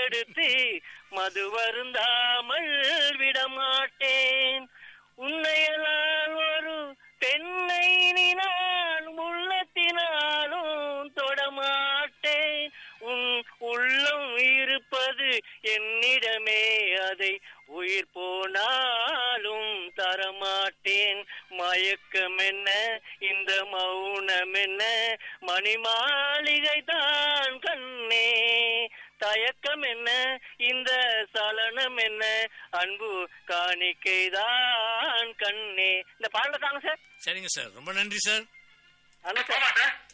கெடுத்து மது வருந்தாமல் விடமாட்டேன் உன்னையெல்லாம் ஒரு பெண்ணை நீ நான் உள்ளத்தினாலும் தொடமாட்டேன் உன் உள்ளம் இருப்பது என்னிடமே அதை உயிர் போனாலும் தரமாட்டேன் மயக்கம் என்ன இந்த மௌனம் என்ன மணி மாளிகை தான் கண்ணே தயக்கம் என்ன இந்த சலனம் என்ன அன்பு காணிக்கைதான் கண்ணே இந்த பாடல தாங்க சார் சரிங்க சார் ரொம்ப நன்றி சார் ஆனா சார்